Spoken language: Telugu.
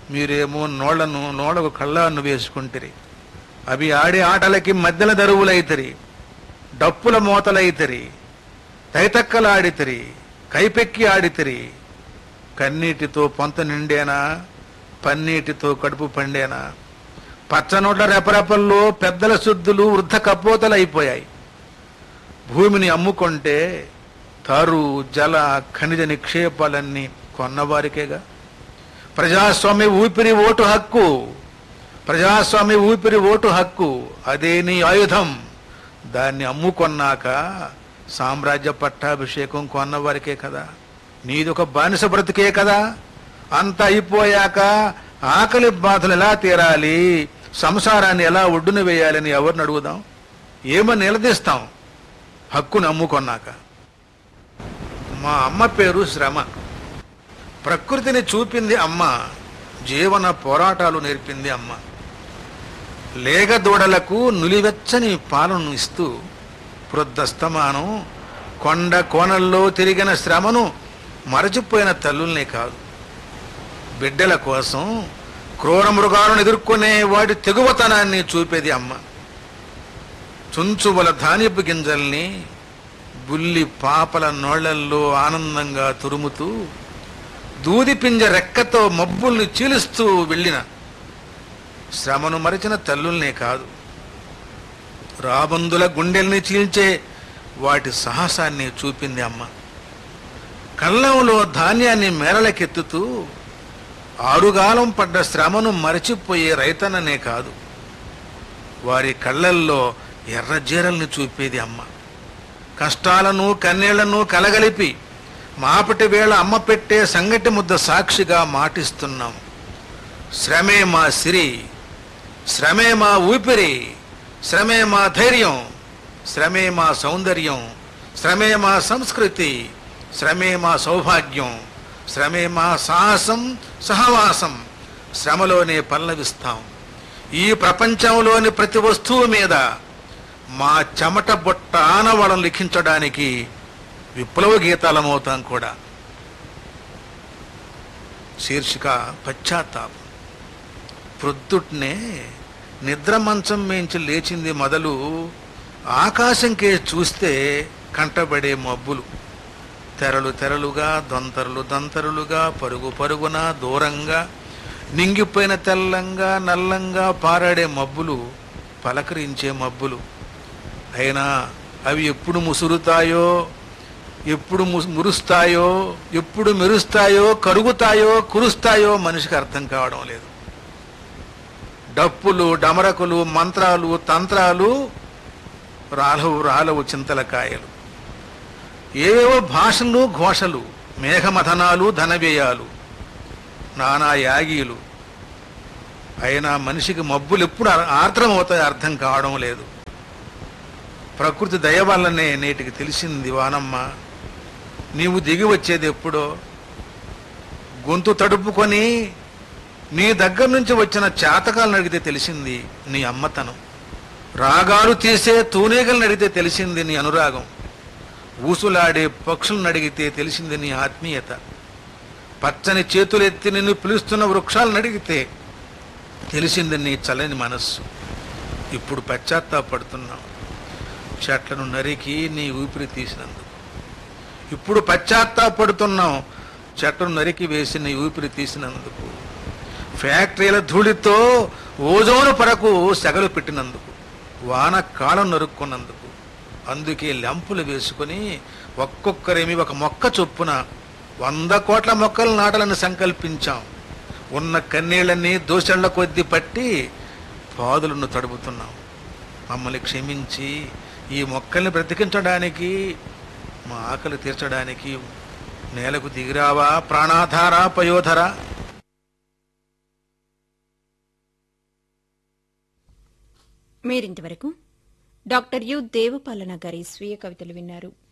మీరేమో నోళ్లను నోళ్లకు కళ్ళాన్ని వేసుకుంటిరి అవి ఆడే ఆటలకి మధ్యల దరువులైతరి డప్పుల మోతలైతరి తైతక్కలాడితిరి కైపెక్కి ఆడితిరి కన్నీటితో పొంత నిండేనా పన్నీటితో కడుపు పండేనా పచ్చనోట్ల రెపరెపల్లో పెద్దల శుద్ధులు వృద్ధ కపోతలు అయిపోయాయి భూమిని అమ్ముకుంటే తారు జల ఖనిజ నిక్షేపాలన్నీ కొన్నవారికేగా ప్రజాస్వామ్య ఊపిరి ఓటు హక్కు ప్రజాస్వామ్య ఊపిరి ఓటు హక్కు అదే నీ ఆయుధం దాన్ని అమ్ముకొన్నాక సామ్రాజ్య పట్టాభిషేకం కొన్నవారికే కదా నీది ఒక బానిస బ్రతికే కదా అంత అయిపోయాక ఆకలి బాధలు ఎలా తీరాలి సంసారాన్ని ఎలా ఒడ్డున వేయాలని ఎవరిని అడుగుదాం ఏమని నిలదీస్తాం హక్కును అమ్ముకొన్నాక మా అమ్మ పేరు శ్రమ ప్రకృతిని చూపింది అమ్మ జీవన పోరాటాలు నేర్పింది అమ్మ లేగ దూడలకు నులివెచ్చని పాలను ఇస్తూ ప్రొద్దస్తమానం కొండ కోణల్లో తిరిగిన శ్రమను మరచిపోయిన తల్లుల్నే కాదు బిడ్డల కోసం క్రూర మృగాలను ఎదుర్కొనే వాటి తెగువతనాన్ని చూపేది అమ్మ చుంచువల ధాన్యపు గింజల్ని బుల్లి పాపల నోళ్లల్లో ఆనందంగా తురుముతూ దూది పింజ రెక్కతో మబ్బుల్ని చీలుస్తూ వెళ్ళిన శ్రమను మరిచిన తల్లుల్నే కాదు రాబందుల గుండెల్ని చీల్చే వాటి సాహసాన్ని చూపింది అమ్మ కళ్ళంలో ధాన్యాన్ని మేరలకెత్తుతూ ఆరుగాలం పడ్డ శ్రమను మరచిపోయే రైతన్ననే కాదు వారి కళ్ళల్లో ఎర్రజీరల్ని చూపేది అమ్మ కష్టాలను కన్నీళ్లను కలగలిపి మాపటి వేళ అమ్మ పెట్టే సంగటి ముద్ద సాక్షిగా మాటిస్తున్నాం శ్రమే మా సిరి శ్రమే మా ఊపిరి శ్రమే మా ధైర్యం శ్రమే మా సౌందర్యం శ్రమే మా సంస్కృతి శ్రమే మా సౌభాగ్యం శ్రమే మా సాహసం సహవాసం శ్రమలోనే పల్లవిస్తాం ఈ ప్రపంచంలోని ప్రతి వస్తువు మీద మా చెమట బొట్ట ఆనవాళం లిఖించడానికి విప్లవ గీతాలమవుతాం కూడా శీర్షిక పశ్చాత్తాపం ప్రొద్దుట్నే నిద్ర మంచం మేంచి లేచింది మొదలు ఆకాశంకే చూస్తే కంటబడే మబ్బులు తెరలు తెరలుగా దొంతరులు దొంతరులుగా పరుగు పరుగున దూరంగా నింగిపోయిన తెల్లంగా నల్లంగా పారాడే మబ్బులు పలకరించే మబ్బులు అయినా అవి ఎప్పుడు ముసురుతాయో ఎప్పుడు ము- మురుస్తాయో ఎప్పుడు మెరుస్తాయో కరుగుతాయో కురుస్తాయో మనిషికి అర్థం కావడం లేదు డప్పులు డమరకులు మంత్రాలు తంత్రాలు రాలవు రాలవు చింతలకాయలు ఏవేవో భాషలు ఘోషలు మేఘమథనాలు ధనవ్యయాలు నానా యాగీలు అయినా మనిషికి మబ్బులు ఎప్పుడు ఆ- ఆర్ద్రమవుతాయో అర్థం కావడం లేదు ప్రకృతి దయ వల్లనే నేటికి తెలిసింది వానమ్మ నీవు దిగి వచ్చేది ఎప్పుడో గొంతు తడుపుకొని నీ దగ్గర నుంచి వచ్చిన చేతకాలను అడిగితే తెలిసింది నీ అమ్మతనం రాగాలు తీసే తూనీగలను అడిగితే తెలిసింది నీ అనురాగం ఊసులాడే పక్షులను అడిగితే తెలిసింది నీ ఆత్మీయత పచ్చని చేతులెత్తి నిన్ను పిలుస్తున్న వృక్షాలను అడిగితే తెలిసింది నీ చల్లని మనస్సు ఇప్పుడు పశ్చాత్తాపడుతున్నావు చెట్లను నరికి నీ ఊపిరి తీసినందుకు ఇప్పుడు పశ్చాత్తాపడుతున్నాం చెట్లను నరికి వేసి నీ ఊపిరి తీసినందుకు ఫ్యాక్టరీల ధూళితో ఓజోను పరకు సెగలు పెట్టినందుకు వాన కాలం నరుక్కున్నందుకు అందుకే లెంపులు వేసుకొని ఒక్కొక్కరేమి ఒక మొక్క చొప్పున వంద కోట్ల మొక్కలు నాటాలని సంకల్పించాం ఉన్న కన్నీళ్ళని దోషళ్ల కొద్దీ పట్టి పాదులను తడుపుతున్నాం మమ్మల్ని క్షమించి ఈ మొక్కల్ని బ్రతికించడానికి మా ఆకలి తీర్చడానికి నేలకు దిగిరావా ప్రాణాధార పయోధర మీరింతవరకు డాక్టర్ యు దేవపాలన గారి స్వీయ కవితలు విన్నారు